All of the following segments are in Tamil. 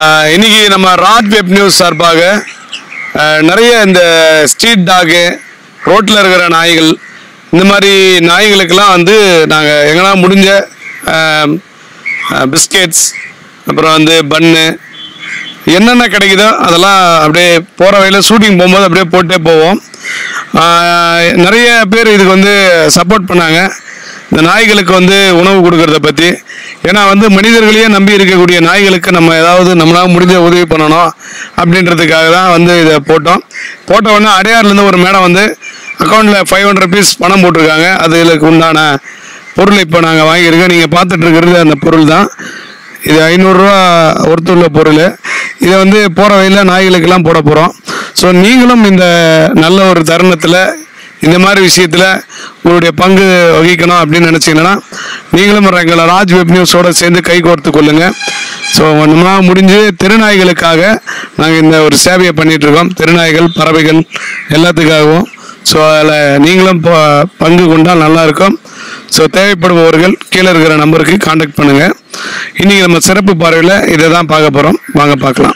ஆஹ் இன்னைக்கு நம்ம ராஜ் வெப் நியூஸ் சார்பாக ஆஹ் நிறைய இந்த ஸ்ட்ரீட் டாகு ரோட்டில் இருக்கிற நாய்கள் இந்த மாதிரி நாய்களுக்கெல்லாம் வந்து நாங்கள் எங்கன்னா முடிஞ்ச பிஸ்கெட்ஸ் அப்புறம் வந்து பன்னு என்னென்ன கிடைக்குதோ அதெல்லாம் அப்படியே போகிற வழியில் ஷூட்டிங் போகும்போது அப்படியே போட்டே போவோம் ஆஹ் நிறைய பேர் இதுக்கு வந்து சப்போர்ட் பண்ணாங்க இந்த நாய்களுக்கு வந்து உணவு கொடுக்கறத பற்றி ஏன்னா வந்து மனிதர்களையே நம்பி இருக்கக்கூடிய நாய்களுக்கு நம்ம ஏதாவது நம்மளால முடிஞ்ச உதவி பண்ணணும் அப்படின்றதுக்காக தான் வந்து இதை போட்டோம் போட்ட உடனே அடையார்லேருந்து ஒரு மேடம் வந்து அக்கௌண்ட்டில் ஃபைவ் ஹண்ட்ரட் ருபீஸ் பணம் போட்டிருக்காங்க அதுக்கு உண்டான பொருள் இப்போ நாங்கள் வாங்கியிருக்கோம் நீங்கள் பார்த்துட்டு இருக்கிறது அந்த பொருள் தான் இது ஐநூறுரூவா ஒருத்துள்ள பொருள் இதை வந்து போகிற வழியில் நாய்களுக்கெல்லாம் போட போகிறோம் ஸோ நீங்களும் இந்த நல்ல ஒரு தருணத்தில் இந்த மாதிரி விஷயத்தில் உங்களுடைய பங்கு வகிக்கணும் அப்படின்னு நினச்சிங்கன்னா நீங்களும் எங்களை ராஜ் வெப் நியூஸோட சேர்ந்து கை கோர்த்து கொள்ளுங்கள் ஸோ நம்மளால் முடிஞ்சு திருநாய்களுக்காக நாங்கள் இந்த ஒரு சேவையை பண்ணிட்டு இருக்கோம் திருநாய்கள் பறவைகள் எல்லாத்துக்காகவும் ஸோ அதில் நீங்களும் ப- பங்கு கொண்டால் நல்லாயிருக்கும் ஸோ தேவைப்படுபவர்கள் கீழே இருக்கிற நம்பருக்கு காண்டாக்ட் பண்ணுங்கள் இன்றைக்கி நம்ம சிறப்பு பார்வையில் இதை தான் பார்க்க போகிறோம் வாங்க பார்க்கலாம்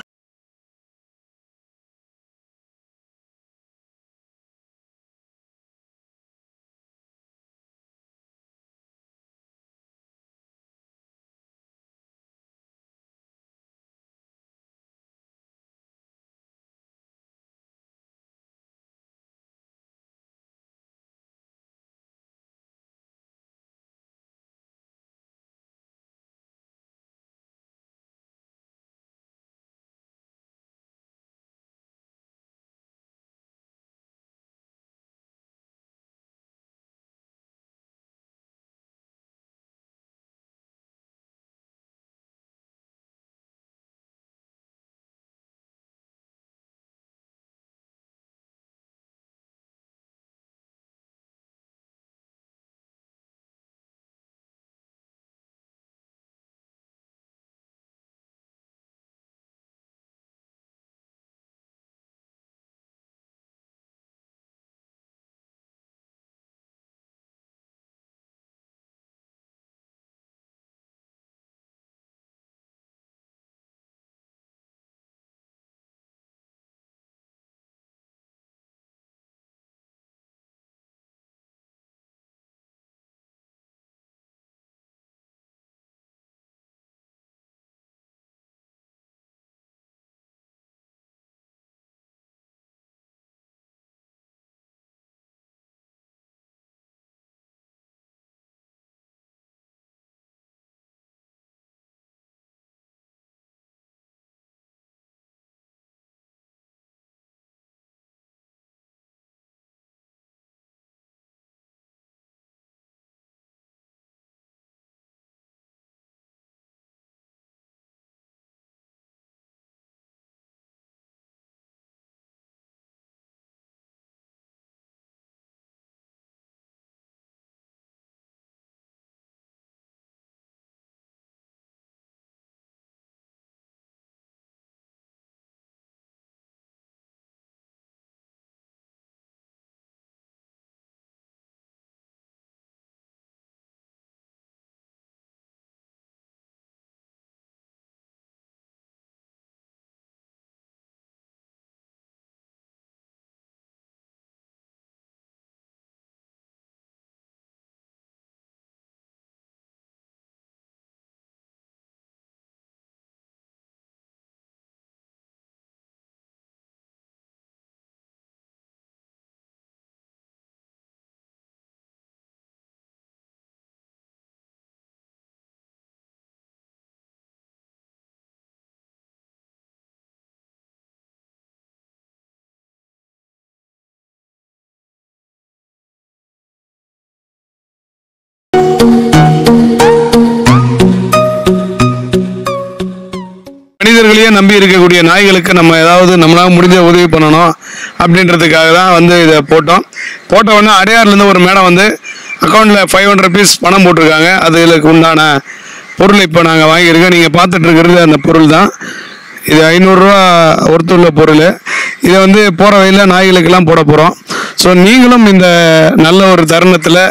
மனிதர்களையே நம்பி இருக்கக்கூடிய நாய்களுக்கு நம்ம ஏதாவது நம்மளால முடிஞ்ச உதவி பண்ணணும் அப்படின்றதுக்காக தான் வந்து இதை போட்டோம் போட்ட உடனே அடையார்லேருந்து ஒரு மேடம் வந்து அக்கௌண்ட்டில் ஃபைவ் ஹண்ட்ரட் ருபீஸ் பணம் போட்டிருக்காங்க அதுக்கு உண்டான பொருள் இப்போ நாங்கள் வாங்கியிருக்கோம் நீங்கள் பார்த்துட்டு இருக்கிறது அந்த பொருள் தான் இது ஐநூறுரூவா ஒருத்துள்ள பொருள் இதை வந்து போகிற வழியில் நாய்களுக்கெல்லாம் போட போகிறோம் ஸோ நீங்களும் இந்த நல்ல ஒரு தருணத்தில்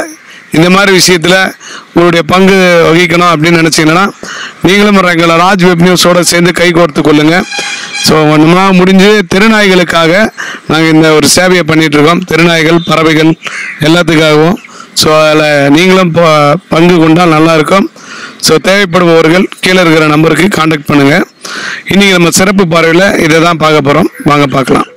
இந்த மாதிரி விஷயத்தில் உங்களுடைய பங்கு வகிக்கணும் அப்படின்னு நினச்சிங்கன்னா நீங்களும் எங்களை ராஜ் வெப் நியூஸோட சேர்ந்து கை கோர்த்து கொள்ளுங்கள் ஸோ நம்மளால் முடிஞ்சு திருநாய்களுக்காக நாங்கள் இந்த ஒரு சேவையை பண்ணிட்டு இருக்கோம் திருநாய்கள் பறவைகள் எல்லாத்துக்காகவும் ஸோ அதில் நீங்களும் ப- பங்கு கொண்டால் நல்லா இருக்கும் ஸோ தேவைப்படுபவர்கள் கீழே இருக்கிற நம்பருக்கு காண்டாக்ட் பண்ணுங்கள் இன்றைக்கி நம்ம சிறப்பு பார்வையில் இதை தான் பார்க்க போகிறோம் வாங்க பார்க்கலாம்